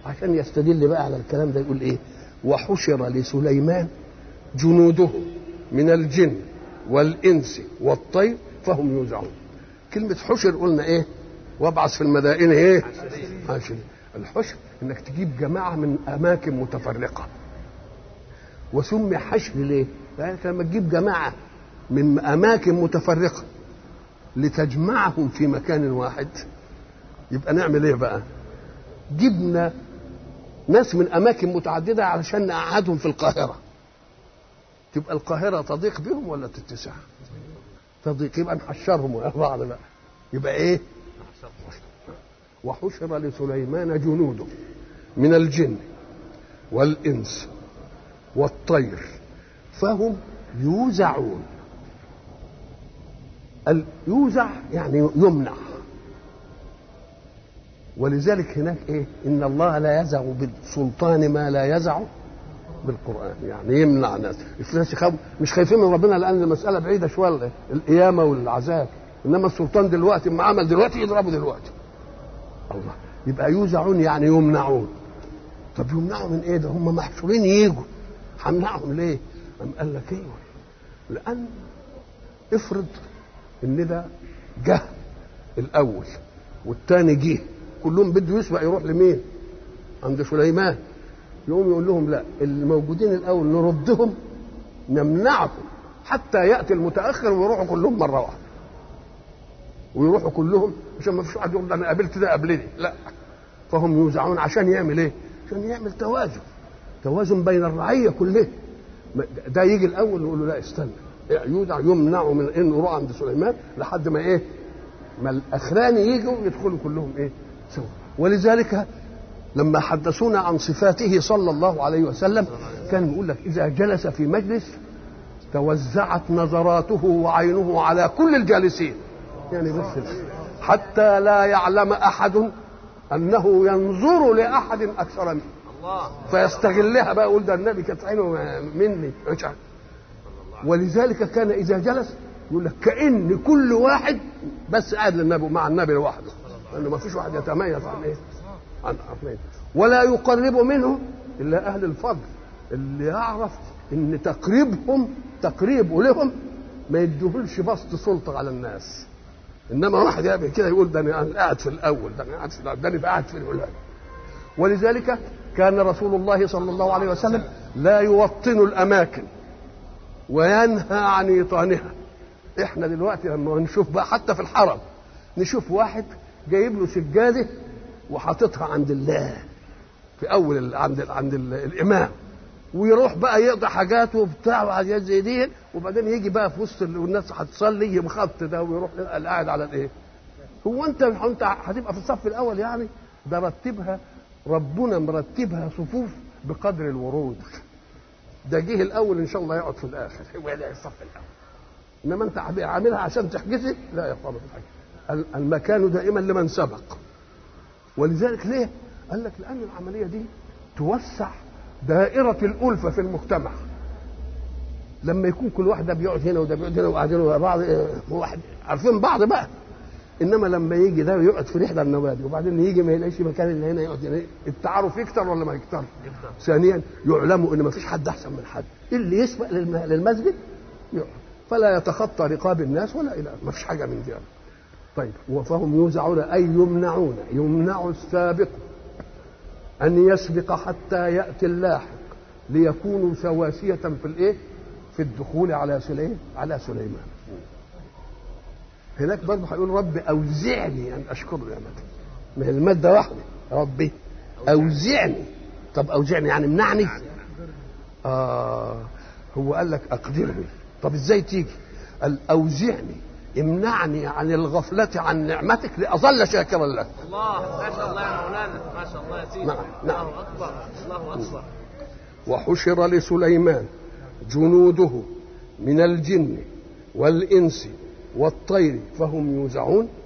عشان يستدل بقى على الكلام ده يقول ايه وحشر لسليمان جنوده من الجن والانس والطير فهم يوزعون كلمة حشر قلنا ايه وابعث في المدائن ايه حاشر الحشر انك تجيب جماعة من اماكن متفرقة وسمي حشر ليه لانك لما تجيب جماعة من اماكن متفرقة لتجمعهم في مكان واحد يبقى نعمل ايه بقى جبنا ناس من اماكن متعدده علشان نقعدهم في القاهره تبقى القاهره تضيق بهم ولا تتسع تضيق يبقى نحشرهم ورا بعض بقى يبقى ايه وحشر لسليمان جنوده من الجن والانس والطير فهم يوزعون يوزع يعني يمنع ولذلك هناك ايه ان الله لا يزع بالسلطان ما لا يزع بالقران يعني يمنع ناس الناس يخاف مش خايفين من ربنا لان المساله بعيده شويه القيامه والعذاب انما السلطان دلوقتي ما عمل دلوقتي يضربه دلوقتي الله يبقى يوزعون يعني يمنعون طب يمنعوا من ايه ده هم محشورين يجوا همنعهم ليه؟ قام قال لك ايه لان افرض ان ده جه الاول والتاني جه كلهم بده يسبق يروح لمين؟ عند سليمان يقوم يقول لهم لا الموجودين الاول نردهم نمنعهم حتى ياتي المتاخر ويروحوا كلهم مره واحده ويروحوا كلهم عشان ما فيش واحد يقول انا قابلت ده قبلني لا فهم يوزعون عشان يعمل ايه؟ عشان يعمل توازن توازن بين الرعيه كلها ده يجي الاول يقول له لا استنى يوزع يمنعه من انه يروح عند سليمان لحد ما ايه؟ ما الاخراني يجوا يدخلوا كلهم ايه؟ سوا ولذلك لما حدثونا عن صفاته صلى الله عليه وسلم كان يقول لك اذا جلس في مجلس توزعت نظراته وعينه على كل الجالسين يعني بس حتى لا يعلم احد انه ينظر لاحد اكثر منه فيستغلها بقى يقول ده النبي كانت عينه مني ولذلك كان اذا جلس يقول لك كان كل واحد بس قاعد للنبي مع النبي لوحده لانه ما فيش واحد يتميز عن ايه؟ عن اثنين ولا يقرب منه الا اهل الفضل اللي يعرف ان تقريبهم تقريبه لهم ما يديهولش بسط سلطه على الناس انما واحد يعمل كده يقول ده انا قاعد في الاول ده انا قاعد في ده انا قاعد في الاولى ولذلك كان رسول الله صلى الله عليه وسلم لا يوطن الاماكن وينهى عن ايطانها احنا دلوقتي لما نشوف بقى حتى في الحرم نشوف واحد جايب له سجاده وحاططها عند الله في اول ال عند ال عند ال الامام ويروح بقى يقضي حاجاته وبتاع وحاجات زي دي وبعدين يجي بقى في وسط والناس هتصلي يمخط ده ويروح قاعد على الايه؟ هو انت انت هتبقى في الصف الاول يعني ده رتبها ربنا مرتبها صفوف بقدر الورود ده جه الاول ان شاء الله يقعد في الاخر هو ده الصف الاول انما انت عاملها عشان تحجزي لا يا خالص حاجه المكان دائما لمن سبق ولذلك ليه؟ قال لك لان العمليه دي توسع دائرة الألفة في المجتمع لما يكون كل واحد ده بيقعد هنا وده بيقعد هنا وقاعدين ورا بعض واحد عارفين بعض بقى انما لما يجي ده يقعد في احدى النوادي وبعدين يجي ما يلاقيش مكان اللي هنا يقعد هنا التعارف يكتر ولا ما يكترش؟ ثانيا يعلموا ان ما فيش حد احسن من حد اللي يسبق للمسجد يقعد فلا يتخطى رقاب الناس ولا الى ما فيش حاجه من دي طيب فهم يوزعون اي يمنعون يمنع السابق أن يسبق حتى يأتي اللاحق ليكونوا سواسية في الإيه؟ في الدخول على سليمان على سليمان. هناك برضه هيقول رب أوزعني أن أشكر نعمتك. ما هي المادة واحدة ربي أوزعني طب أوزعني يعني امنعني؟ آه هو قال لك أقدرني طب إزاي تيجي؟ قال أوزعني امنعني عن الغفلة عن نعمتك لأظل شاكرا لك الله ما شاء الله يا مولانا ما شاء الله يا سيدي نعم نعم الله أكبر الله أكبر وحشر لسليمان جنوده من الجن والإنس والطير فهم يوزعون